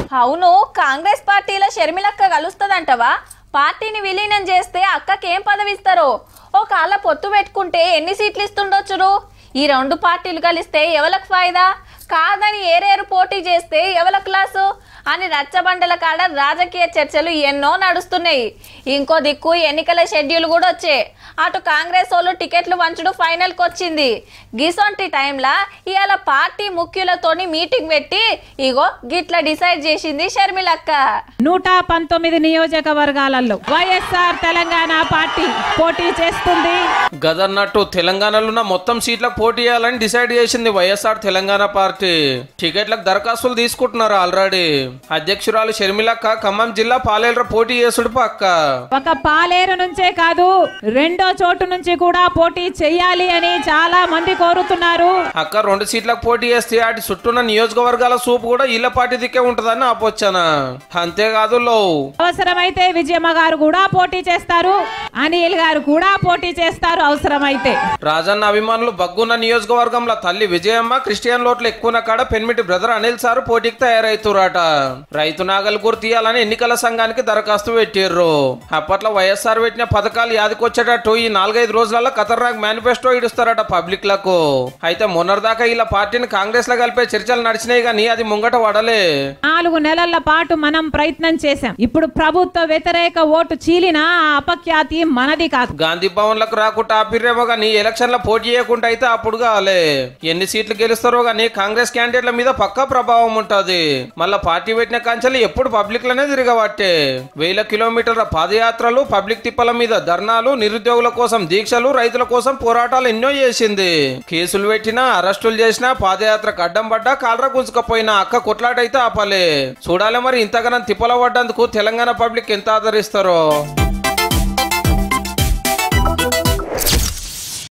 అవును కాంగ్రెస్ పార్టీలో షర్మిలక్క కలుస్తుందంటవా పార్టీని విలీనం చేస్తే అక్కకేం పదవి ఇస్తారో ఒకవేళ పొత్తు పెట్టుకుంటే ఎన్ని సీట్లు ఇస్తుండొచ్చును ఈ రెండు పార్టీలు కలిస్తే ఎవలకు ఫాయిదా కాదని ఏరేరు పోటీ చేస్తే ఎవల క్లాసు అని రచ్చబండల కాడ రాజకీయ చర్చలు ఎన్నో నడుస్తున్నాయి ఇంకో దిక్కు ఎన్నికల షెడ్యూల్ కూడా వచ్చే అటు కాంగ్రెస్ వాళ్ళు టికెట్లు పంచుడు ఫైనల్కి వచ్చింది గిసొంటి టైంలో ఇవాళ పార్టీ ముఖ్యులతోని మీటింగ్ పెట్టి ఇగో గిట్ల డిసైడ్ చేసింది షర్మిలక్క నూట పంతొమ్మిది నియోజకవర్గాలలో వైఎస్ఆర్ తెలంగాణ పార్టీ పోటీ చేస్తుంది గదన్నట్టు తెలంగాణలో ఉన్న మొత్తం సీట్లకు పోటీ చేయాలని డిసైడ్ చేసింది వైఎస్ఆర్ తెలంగాణ పార్టీ టికెట్లకు దరఖాస్తులు తీసుకుంటున్నారు ఆల్రెడీ అధ్యక్షురాలు షర్మిలక్క ఖమ్మం జిల్లా పాలేరు పోటీ చేసుడు పక్క ఒక పాలేరు నుంచే కాదు రెండో చోటు నుంచి కూడా పోటీ చెయ్యాలి అని చాలా మంది కోరుతున్నారు అక్క రెండు సీట్లకు పోటీ చేస్తే అటు చుట్టూన్న నియోజకవర్గాల సూపు కూడా ఇళ్ల పార్టీ దిక్కే ఉంటదని ఆపొచ్చానా అంతేకాదు లో అవసరమైతే విజయమ్మ గారు కూడా పోటీ చేస్తారు అనిల్ గారు కూడా పోటీ చేస్తారు అవసరమైతే రాజన్న అభిమానులు బగ్గున్న నియోజకవర్గంలో తల్లి విజయమ్మ క్రిస్టియన్ లోట్లు ఎక్కువ కాడ పెన్మిటి బ్రదర్ అనిల్ సార్ పోటీకి తయారైతురాట రైతు నాగలు గుర్తియాలని ఎన్నికల సంఘానికి దరఖాస్తు పెట్టిర్రు అప్పట్లో వైఎస్ఆర్ పెట్టిన పథకాలు యాదికొచ్చేటట్టు ఈ నాలుగైదు రోజులలో ఖతర్నాక్ మేనిఫెస్టో ఇడుస్తారట పబ్లిక్ లకు అయితే మొన్నటిదాకా ఇలా పార్టీని కాంగ్రెస్ లో కలిపే చర్చలు నడిచినాయి కానీ అది ముంగట పడలే నాలుగు నెలల పాటు మనం ప్రయత్నం చేశాం ఇప్పుడు ప్రభుత్వ వ్యతిరేక ఓటు చీలిన ఆ అపఖ్యాతి మనది కాదు గాంధీ భవన్ లకు రాకుండా ఆపిర్రేమో గానీ ఎలక్షన్ లో పోటీ చేయకుండా అయితే అప్పుడు కాలే ఎన్ని సీట్లు గెలుస్తారో గానీ కాంగ్రెస్ క్యాండిడేట్ల మీద పక్కా ప్రభావం ఉంటది మళ్ళా పార్టీ పెట్టిన కంచెలు ఎప్పుడు పబ్లిక్ లోనే తిరగబట్టే వేల కిలోమీటర్ల పాదయాత్రలు పబ్లిక్ తిప్పల మీద ధర్నాలు నిరుద్యోగుల కోసం దీక్షలు రైతుల కోసం పోరాటాలు ఎన్నో చేసింది కేసులు పెట్టినా అరెస్టులు చేసినా పాదయాత్రకు అడ్డం పడ్డా కాలరా గుంజుకపోయినా అక్క కొట్లాటైతే ఆపలే చూడాలి మరి ఇంతగానం తిప్పల పడ్డందుకు తెలంగాణ పబ్లిక్ ఎంత ఆదరిస్తారో